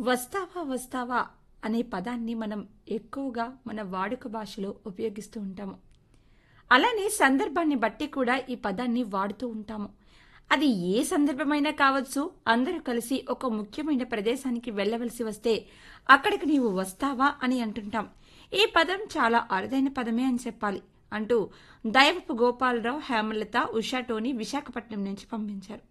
వస్తావా వస్తావా అనే పదాన్ని మనం ఎక్కువగా మన వాడుక భాషలో ఉపయోగిస్తూ ఉంటాము అలానే సందర్భాన్ని బట్టి కూడా ఈ పదాన్ని వాడుతూ ఉంటాము అది ఏ సందర్భమైనా కావచ్చు అందరూ కలిసి ఒక ముఖ్యమైన ప్రదేశానికి వెళ్ళవలసి వస్తే అక్కడికి నీవు వస్తావా అని అంటుంటాం ఈ పదం చాలా అరుదైన పదమే అని చెప్పాలి అంటూ దైవపు గోపాలరావు హేమలత ఉషా టోనీ విశాఖపట్నం నుంచి పంపించారు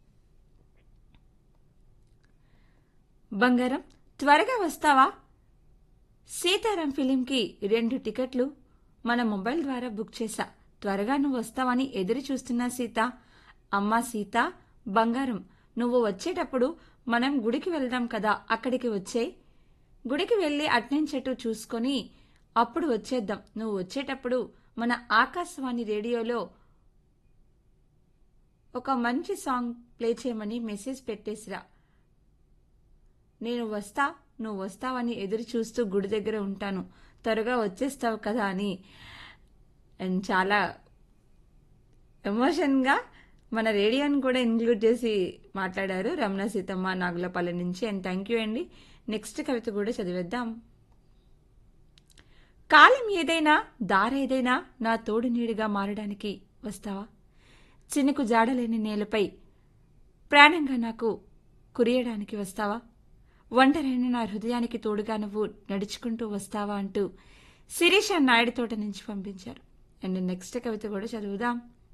బంగారం త్వరగా వస్తావా సీతారాం ఫిలింకి రెండు టికెట్లు మన మొబైల్ ద్వారా బుక్ చేశా త్వరగా నువ్వు వస్తావని ఎదురు చూస్తున్నా సీత అమ్మా సీత బంగారం నువ్వు వచ్చేటప్పుడు మనం గుడికి వెళ్దాం కదా అక్కడికి వచ్చే గుడికి వెళ్ళి అట్నుంచెటు చూసుకొని అప్పుడు వచ్చేద్దాం నువ్వు వచ్చేటప్పుడు మన ఆకాశవాణి రేడియోలో ఒక మంచి సాంగ్ ప్లే చేయమని మెసేజ్ పెట్టేసిరా నేను వస్తా నువ్వు వస్తావని ఎదురు చూస్తూ గుడి దగ్గర ఉంటాను త్వరగా వచ్చేస్తావు కదా అని అండ్ చాలా ఎమోషన్గా మన రేడియోని కూడా ఇంక్లూడ్ చేసి మాట్లాడారు రమణ సీతమ్మ నాగులపల్లి నుంచి అండ్ థ్యాంక్ యూ అండి నెక్స్ట్ కవిత కూడా చదివేద్దాం కాలం ఏదైనా దారేదైనా నా తోడు నీడుగా మారడానికి వస్తావా చినుకు జాడలేని నేలపై ప్రాణంగా నాకు కురియడానికి వస్తావా ఒంటరైన నా హృదయానికి తోడుగా నువ్వు నడుచుకుంటూ వస్తావా అంటూ శిరీష నాయుడు తోట నుంచి పంపించారు అండ్ నెక్స్ట్ కవిత కూడా చదువుదాం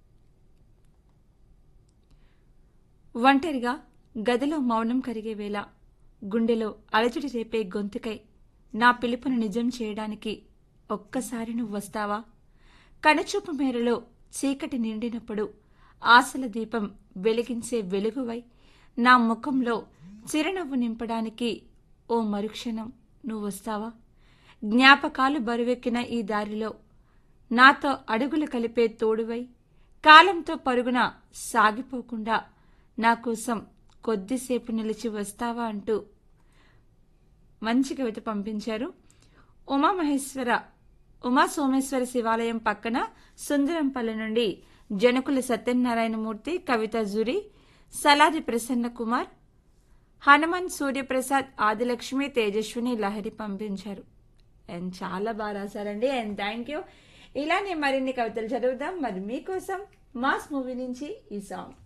ఒంటరిగా గదిలో మౌనం కరిగే వేళ గుండెలో అలజడి రేపే గొంతుకై నా పిలుపును నిజం చేయడానికి ఒక్కసారి నువ్వు వస్తావా కనుచూపు మేరలో చీకటి నిండినప్పుడు ఆశల దీపం వెలిగించే వెలుగువై నా ముఖంలో చిరునవ్వు నింపడానికి ఓ మరుక్షణం నువ్వు వస్తావా జ్ఞాపకాలు బరువెక్కిన ఈ దారిలో నాతో అడుగులు కలిపే తోడువై కాలంతో పరుగున సాగిపోకుండా నా కోసం కొద్దిసేపు నిలిచి వస్తావా అంటూ మంచి కవిత పంపించారు ఉమామహేశ్వర ఉమా సోమేశ్వర శివాలయం పక్కన సుందరంపల్లి నుండి జనకుల సత్యనారాయణమూర్తి కవిత జురి సలాది ప్రసన్న కుమార్ హనుమాన్ సూర్యప్రసాద్ ఆదిలక్ష్మి తేజస్విని లహరి పంపించారు అండ్ చాలా బాగా రాశారండి అండ్ థ్యాంక్ యూ ఇలానే మరిన్ని కవితలు చదువుదాం మరి మీకోసం మాస్ మూవీ నుంచి ఈ సాంగ్